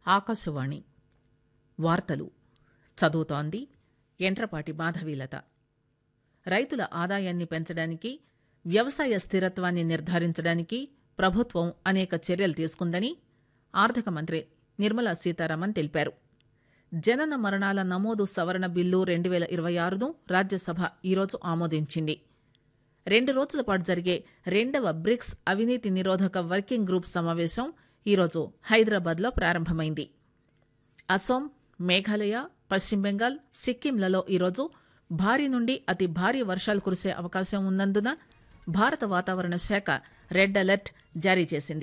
ఆకాశవాణి వార్తలు చదువుతోంది ఎంట్రపాటి మాధవీలత రైతుల ఆదాయాన్ని పెంచడానికి వ్యవసాయ స్థిరత్వాన్ని నిర్ధారించడానికి ప్రభుత్వం అనేక చర్యలు తీసుకుందని ఆర్థిక మంత్రి నిర్మలా సీతారామన్ తెలిపారు జనన మరణాల నమోదు సవరణ బిల్లు రెండు పేల ఇరవై ఆరును రాజ్యసభ ఈరోజు ఆమోదించింది రెండు రోజుల పాటు జరిగే రెండవ బ్రిక్స్ అవినీతి నిరోధక వర్కింగ్ గ్రూప్ సమావేశం ఈరోజు హైదరాబాద్లో ప్రారంభమైంది అసోం మేఘాలయ పశ్చిమ బెంగాల్ సిక్కింలలో ఈరోజు భారీ నుండి అతి భారీ వర్షాలు కురిసే అవకాశం ఉన్నందున భారత వాతావరణ శాఖ రెడ్ అలర్ట్ జారీ చేసింది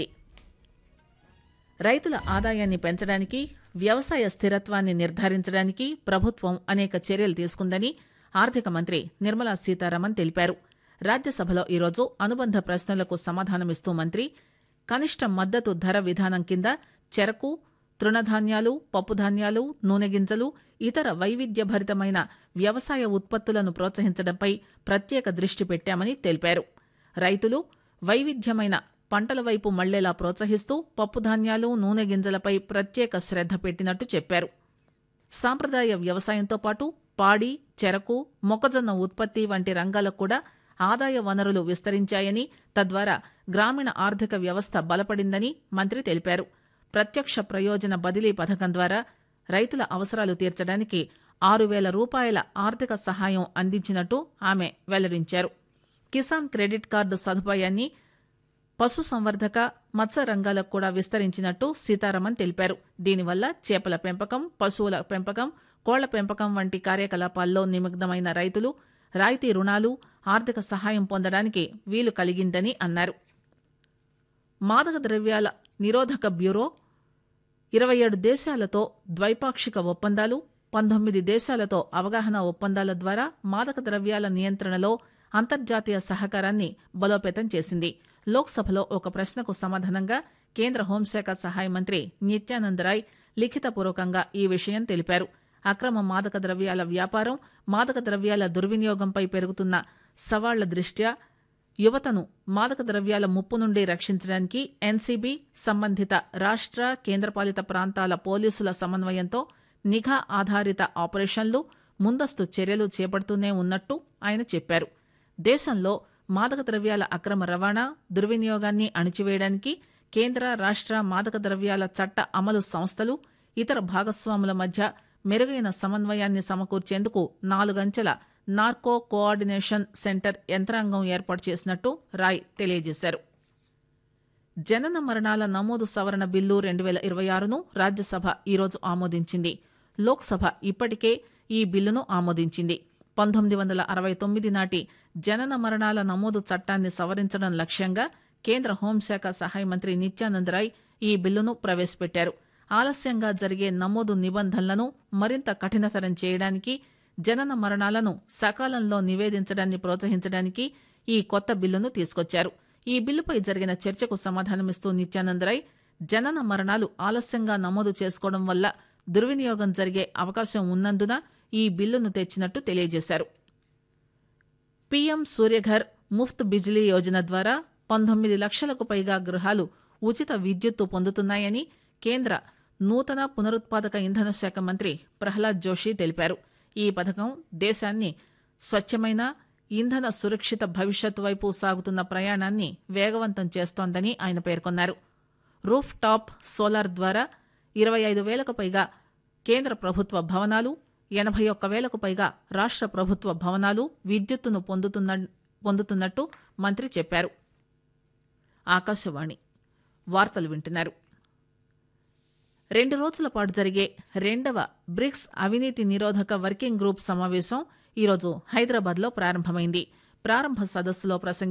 రైతుల ఆదాయాన్ని పెంచడానికి వ్యవసాయ స్థిరత్వాన్ని నిర్ధారించడానికి ప్రభుత్వం అనేక చర్యలు తీసుకుందని ఆర్థిక మంత్రి నిర్మలా సీతారామన్ తెలిపారు రాజ్యసభలో ఈరోజు అనుబంధ ప్రశ్నలకు సమాధానమిస్తూ మంత్రి కనిష్ట మద్దతు ధర విధానం కింద చెరకు తృణధాన్యాలు పప్పుధాన్యాలు నూనె గింజలు ఇతర వైవిధ్యభరితమైన వ్యవసాయ ఉత్పత్తులను ప్రోత్సహించడంపై ప్రత్యేక దృష్టి పెట్టామని తెలిపారు రైతులు వైవిధ్యమైన పంటల వైపు మళ్లేలా ప్రోత్సహిస్తూ పప్పుధాన్యాలు నూనె గింజలపై ప్రత్యేక శ్రద్ధ పెట్టినట్టు చెప్పారు సాంప్రదాయ వ్యవసాయంతో పాటు పాడి చెరకు మొక్కజొన్న ఉత్పత్తి వంటి రంగాలకు కూడా ఆదాయ వనరులు విస్తరించాయని తద్వారా గ్రామీణ ఆర్థిక వ్యవస్థ బలపడిందని మంత్రి తెలిపారు ప్రత్యక్ష ప్రయోజన బదిలీ పథకం ద్వారా రైతుల అవసరాలు తీర్చడానికి ఆరు వేల రూపాయల ఆర్థిక సహాయం అందించినట్టు ఆమె వెల్లడించారు కిసాన్ క్రెడిట్ కార్డు సదుపాయాన్ని పశుసంవర్ధక మత్స్య రంగాలకు కూడా విస్తరించినట్టు సీతారామన్ తెలిపారు దీనివల్ల చేపల పెంపకం పశువుల పెంపకం కోళ్ల పెంపకం వంటి కార్యకలాపాల్లో నిమగ్నమైన రైతులు రాయితీ రుణాలు ఆర్థిక సహాయం పొందడానికి వీలు కలిగిందని అన్నారు మాదక ద్రవ్యాల నిరోధక బ్యూరో ఇరవై ఏడు దేశాలతో ద్వైపాక్షిక ఒప్పందాలు పంతొమ్మిది దేశాలతో అవగాహన ఒప్పందాల ద్వారా మాదక ద్రవ్యాల నియంత్రణలో అంతర్జాతీయ సహకారాన్ని బలోపేతం చేసింది లోక్సభలో ఒక ప్రశ్నకు సమాధానంగా కేంద్ర హోంశాఖ సహాయ మంత్రి నిత్యానంద్ రాయ్ లిఖితపూర్వకంగా ఈ విషయం తెలిపారు అక్రమ మాదక ద్రవ్యాల వ్యాపారం మాదక ద్రవ్యాల దుర్వినియోగంపై పెరుగుతున్న సవాళ్ల దృష్ట్యా యువతను మాదక ద్రవ్యాల ముప్పు నుండి రక్షించడానికి ఎన్సీబీ సంబంధిత రాష్ట్ర కేంద్రపాలిత ప్రాంతాల పోలీసుల సమన్వయంతో నిఘా ఆధారిత ఆపరేషన్లు ముందస్తు చర్యలు చేపడుతూనే ఉన్నట్టు ఆయన చెప్పారు దేశంలో మాదక ద్రవ్యాల అక్రమ రవాణా దుర్వినియోగాన్ని అణిచివేయడానికి కేంద్ర రాష్ట్ర మాదక ద్రవ్యాల చట్ట అమలు సంస్థలు ఇతర భాగస్వాముల మధ్య మెరుగైన సమన్వయాన్ని సమకూర్చేందుకు నాలుగంచెల నార్కో కోఆర్డినేషన్ సెంటర్ యంత్రాంగం ఏర్పాటు చేసినట్టు రాయ్ తెలియజేశారు జనన మరణాల నమోదు సవరణ బిల్లు రెండు వేల ఇరవై ఆరును రాజ్యసభ ఈరోజు ఆమోదించింది లోక్సభ ఇప్పటికే ఈ బిల్లును ఆమోదించింది పంతొమ్మిది వందల అరవై తొమ్మిది నాటి జనన మరణాల నమోదు చట్టాన్ని సవరించడం లక్ష్యంగా కేంద్ర హోంశాఖ సహాయ మంత్రి నిత్యానంద్ రాయ్ ఈ బిల్లును ప్రవేశపెట్టారు ఆలస్యంగా జరిగే నమోదు నిబంధనలను మరింత కఠినతరం చేయడానికి జనన మరణాలను సకాలంలో నివేదించడాన్ని ప్రోత్సహించడానికి ఈ కొత్త బిల్లును తీసుకొచ్చారు ఈ బిల్లుపై జరిగిన చర్చకు సమాధానమిస్తూ నిత్యానంద్ రాయ్ జనన మరణాలు ఆలస్యంగా నమోదు చేసుకోవడం వల్ల దుర్వినియోగం జరిగే అవకాశం ఉన్నందున ఈ బిల్లును తెచ్చినట్టు తెలియజేశారు పీఎం సూర్యఘర్ ముఫ్త్ బిజిలీ యోజన ద్వారా పంతొమ్మిది లక్షలకు పైగా గృహాలు ఉచిత విద్యుత్తు పొందుతున్నాయని కేంద్ర నూతన పునరుత్పాదక ఇంధన శాఖ మంత్రి ప్రహ్లాద్ జోషి తెలిపారు ఈ పథకం దేశాన్ని స్వచ్ఛమైన ఇంధన సురక్షిత భవిష్యత్ వైపు సాగుతున్న ప్రయాణాన్ని వేగవంతం చేస్తోందని ఆయన పేర్కొన్నారు రూఫ్ టాప్ సోలార్ ద్వారా ఇరవై ఐదు వేలకు పైగా కేంద్ర ప్రభుత్వ భవనాలు ఎనభై ఒక్క వేలకు పైగా రాష్ట్ర ప్రభుత్వ భవనాలు విద్యుత్తును పొందుతున్న పొందుతున్నట్టు మంత్రి చెప్పారు ఆకాశవాణి వార్తలు వింటున్నారు రెండు రోజుల పాటు జరిగే రెండవ బ్రిక్స్ అవినీతి నిరోధక వర్కింగ్ గ్రూప్ సమావేశం ఈరోజు హైదరాబాద్లో ప్రారంభమైంది ప్రారంభ సదస్సులో ప్రసంగి